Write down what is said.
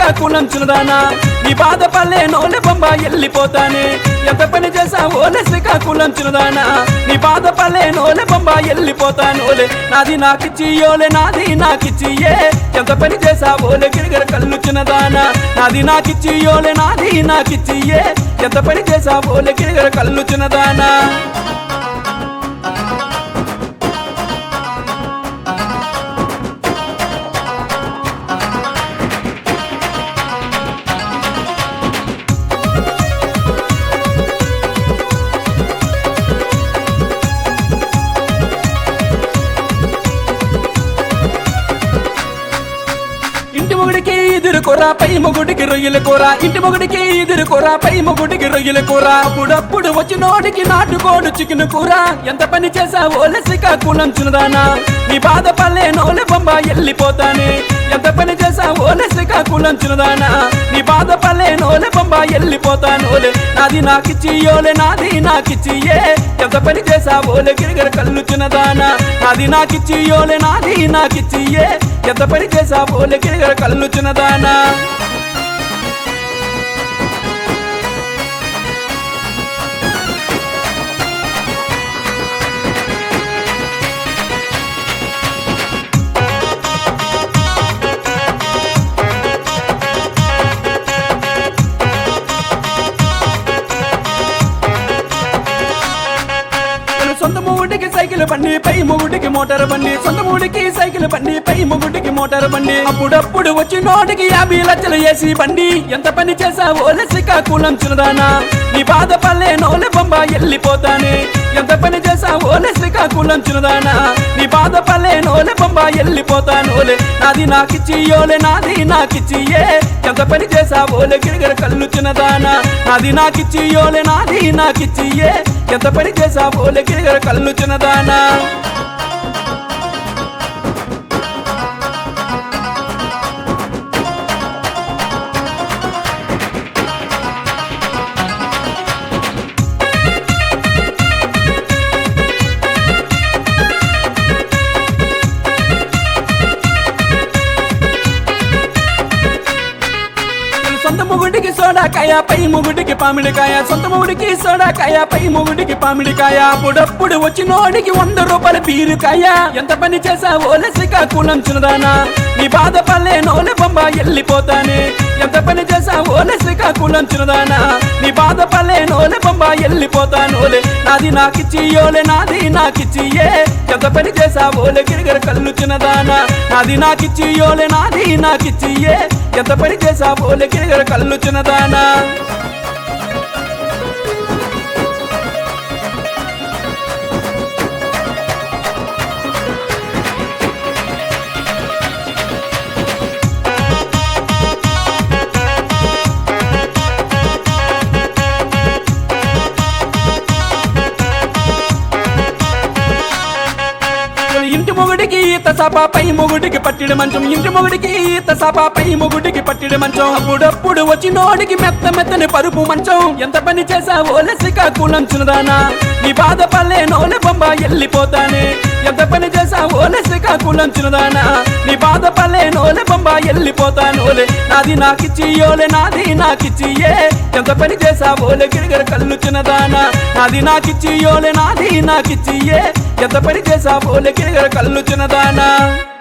శ్రీకాకుళం చిన్నదానా నీ బాధ పల్లె నోలె బొంబ వెళ్ళిపోతానే ఎంత పని చేసావు ఓలే శ్రీకాకుళం చిన్నదానా నీ బాధ పల్లె నోలె బొంబ వెళ్ళిపోతాను ఓలే నాది నాకిచ్చి ఓలే నాది నాకిచ్చి ఏ ఎంత పని చేసావు ఓలే గిరిగర కళ్ళు చిన్నదానా నాది నాకిచ్చి ఓలే నాది నాకిచ్చి ఏ ఎంత పని చేసావు ఓలే గిరిగర కళ్ళు చిన్నదానా ఇంటి మొగుడికి ఎదురు కూర పై మొగుడికి రొయ్యల కూర ఇంటి మొగుడికి ఎదురు కూర పై మొగుడికి రొయ్యల కూర అప్పుడప్పుడు వచ్చి నోటికి నాటుకోడు చికెన్ కూర ఎంత పని చేసావు ఓలే శ్రీకాకుళం చిన్నదానా నీ బాధ పల్లె నోలె బొమ్మ వెళ్ళిపోతానే ఎంత పని చేసావు ఓలే శ్రీకాకుళం చిన్నదానా నీ బాధ పల్లె నోలె బొమ్మ వెళ్ళిపోతాను ఓలే నాది నాకిచ్చి ఓలే నాది నాకిచ్చి ఏ ఎంత పని చేసావు ఓలే గిరిగర కళ్ళు చిన్నదానా నాది నాకిచ్చి ఓలే నాది నాకిచ్చి ఏ ఎంత పని చేసావు ఓలే గిరిగర కళ్ళు చిన్నదానా నేను సొంత మూడికి సైకిల్ బండి పై మొగుడికి మోటార్ బండి సొంత మూడికి సైకిల్ బండి పై మొగుడికి మోటార్ బండి అప్పుడప్పుడు వచ్చి నోటికి యాభై లక్షలు వేసి బండి ఎంత పని చేసావో శ్రీకాకుళం చిన్నదానా నీ బాధ పల్లె నోలె బొమ్మ వెళ్ళిపోతానే ఎంత పని చేసావో శ్రీకాకుళం చిన్నదానా నీ బాధ పల్లె నోలె బొమ్మ వెళ్ళిపోతాను ఓలే నాది నాకిచ్చి ఓలే నాది నాకిచ్చి ఏ ఎంత పని చేసావో గిరిగర కళ్ళు చిన్నదానా నాది నాకిచ్చి ఓలే నాది నాకిచ్చి ఏ ఎంత పని చేసావో గిరిగర కళ్ళు చిన్నదానా సొంత మొగుడికి సోడాకాయ పై మొగుడికి పామిడికాయ సొంత మొగుడికి సోడాకాయ పై మొగుడికి పామిడికాయ అప్పుడప్పుడు వచ్చి నోడికి వంద రూపాయల బీరుకాయ ఎంత పని చేసావో శ్రీకాకుళం చిన్నదానా నీ బాధ పల్లె నోలె బొమ్మ వెళ్ళిపోతానే ఎంత పని చేసావో శ్రీకాకుళం చిన్నదానా నీ బాధ పల్లె నోలె బొమ్మ వెళ్ళిపోతాను ఓలే నాది నాకిచ్చి ఓలే నాది నాకిచ్చి ఏ ఎంత పని చేసావో గిరిగర కళ్ళు చిన్నదానా నాది నాకిచ్చి ఓలే నాది నాకిచ్చి ఏ ఎంత పని చేసావో గిరిగర కళ్ళు చిన్నదానా ఇంటి మొగుడికి ఈత సభ పై మొగుడికి పట్టిడి మంచం ఇంటి మొగుడికి ఈత సభ పై మొగుడికి పట్టిడి మంచం అప్పుడప్పుడు వచ్చి నోడికి మెత్త మెత్తని పరుపు మంచం ఎంత పని చేసావో శ్రీకాకుళం చిన్నదానా నీ బాధ పల్లె నోలె బొమ్మ వెళ్ళిపోతానే ఎంత పని చేసావో శ్రీకాకుళం చిన్నదానా నీ బాధ పల్లె నోలె బొమ్మ వెళ్ళిపోతాను ఓలే నాది నాకిచ్చి ఓలే నాది నాకిచ్చి ఏ ఎంత పని చేసావో గిరిగర కళ్ళు చిన్నదానా నాది నాకిచ్చి ఓలే నాది నాకిచ్చి ఏ ఎంత పని చేసావో గిరిగర కళ్ళు చిన్నదానా